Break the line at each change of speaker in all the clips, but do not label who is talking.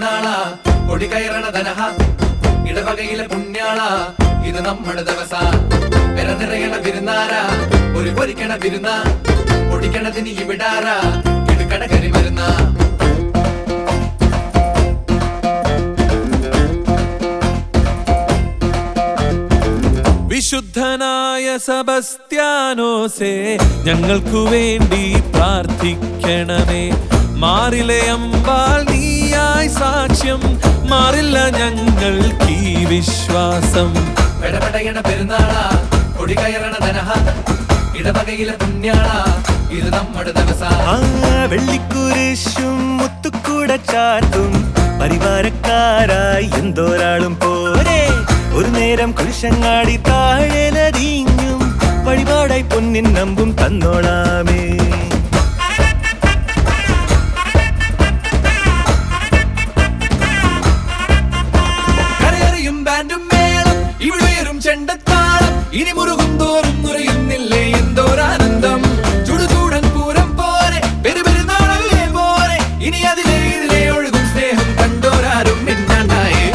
പെരുന്നാളാ കൊടി കയറണ ധനഹ ഇടവകയിലെ പുണ്യാള ഇത് നമ്മുടെ ദിവസ പെര നിറയണ വിരുന്നാര ഒരു പൊരിക്കണ വിരുന്ന പൊടിക്കണതിന് ഇവിടാര ഇത് കടകരി വരുന്ന
വിശുദ്ധനായ സബസ്ത്യാനോസേ ഞങ്ങൾക്കു വേണ്ടി പ്രാർത്ഥിക്കണമേ മാറിലെ അമ്പാൽ നീയായി സാക്ഷ്യം മാറില്ല ഞങ്ങൾക്ക് ഈ വിശ്വാസം
പെടപെടയണ പെരുന്നാളാ കൊടി കയറണ ധനഹ ഇടവകയിലെ പുണ്യാള ഇത് നമ്മുടെ ദിവസ
ആ വെള്ളിക്കുരിശും മുത്തുക്കൂട ചാർത്തും പരിവാരക്കാരായി എന്തോരാളും പോരെ ഒരു നേരം കുരിശങ്ങാടി താഴെലതിങ്ങും വഴിപാടായി പൊന്നിൻ നമ്പും തന്നോളാമേ
കരയറിയും ബാൻഡും മേളം ഇവിടെയും ചെണ്ടത്താളം ഇനി മുറുകും തോറും നുറയുന്നില്ലേ എന്തോരാനന്ദം ചുടുചൂടൻ പൂരം പോലെ പെരുപെരുന്നാളല്ലേ പോലെ ഇനി അതിലെ ഇതിലെ ഒഴുകും സ്നേഹം കണ്ടോരാരും മിന്നാണ്ടായേ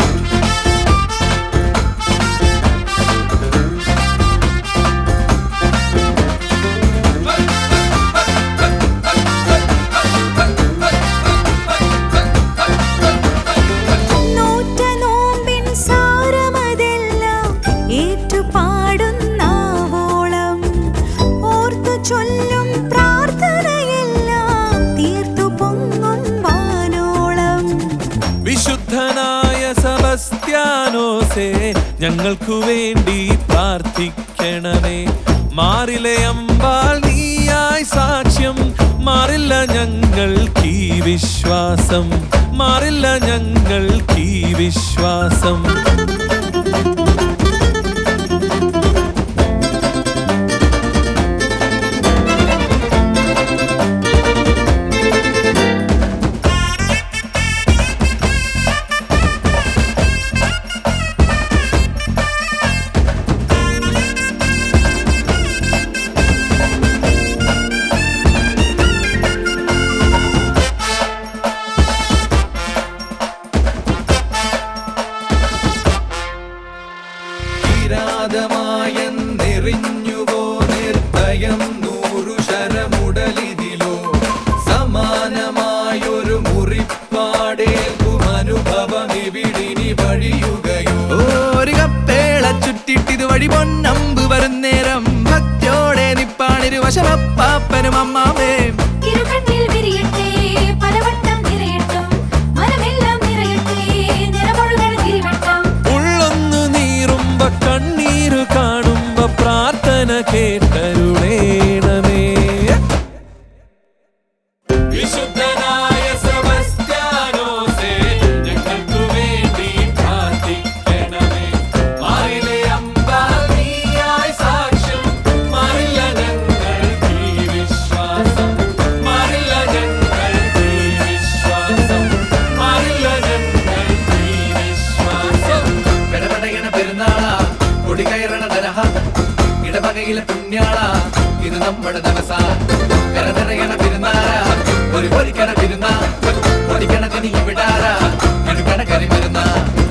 നോറ്റ നോമ്പിൻ സാരമതെല്ലാം ഏറ്റുപാടുന്നാവോളം ഓർത്തു ചൊല്ലും പ്രാർത്ഥനയെല്ലാം തീർത്തു പൊങ്ങും വാനോളം
വിശുദ്ധനായ സബസ്ത്യാനോസേ ഞങ്ങൾക്കു വേണ്ടി പ്രാർത്ഥിക്കണമേ മാറിലെ അമ്പാൽ നീയായി സാക്ഷ്യം മാറില്ല ഞങ്ങൾക്ക് ഈ വിശ്വാസം മാറില്ല ഞങ്ങൾക്ക് ഈ വിശ്വാസം
കിരാതമായെന്നെറിഞ്ഞുവോ നിർഭയം നൂറു ശരമുടലിതിലോ സമാനമായൊരു മുറിപ്പാടേൽക്കും അനുഭവം ഇവിടിനി വഴിയുകയോ ഒരു കപ്പേള ചുറ്റിട്ടിത് വഴി പൊന്നമ്പ് വരുന്നേരം ഭക്തിയോടെ നിപ്പാണിരു വശമപ്പാപ്പനും അമ്മാമേ
ഇരുകണ്ണിൽ വിരിയട്ടെ പലവട്ടം നിറയട്ടും മനമെല്ലാം നിറയട്ടെ നിറമൊഴുകണ തിരിവട്ടം
ഉള്ളൊന്നു നീറുമ്പോ കണ്ണീരു കാണുമ്പോ പ്രാർത്ഥന കേട്ടരുളേണമേ വിശുദ്ധനായ സെബസ്ത്യാനോസേ, ഞങ്ങൾക്കു വേണ്ടി പ്രാർത്ഥിക്കണമേ. മാറിലെ അമ്പാൽ നീയായി സാക്ഷ്യം, മാറില്ല ഞങ്ങൾക്ക് ഈ വിശ്വാസം. മാറില്ല ഞങ്ങൾക്ക് ഈ വിശ്വാസം. മാറില്ല ഞങ്ങൾക്ക് ഈ വിശ്വാസം
പെടപെടയണ പെരുന്നാളാ കൊടി കയറണ ധനഹ ഇടവകയിലെ പുണ്യാള ഇത് നമ്മുടെ ദിവസ കര നിറയണ പെരുന്നാള ഒരു പൊരിക്കണ പെരുന്നാ പൊടിക്കണതിന് ഇവിടാര ഇടുക്കണ കരി വരുന്ന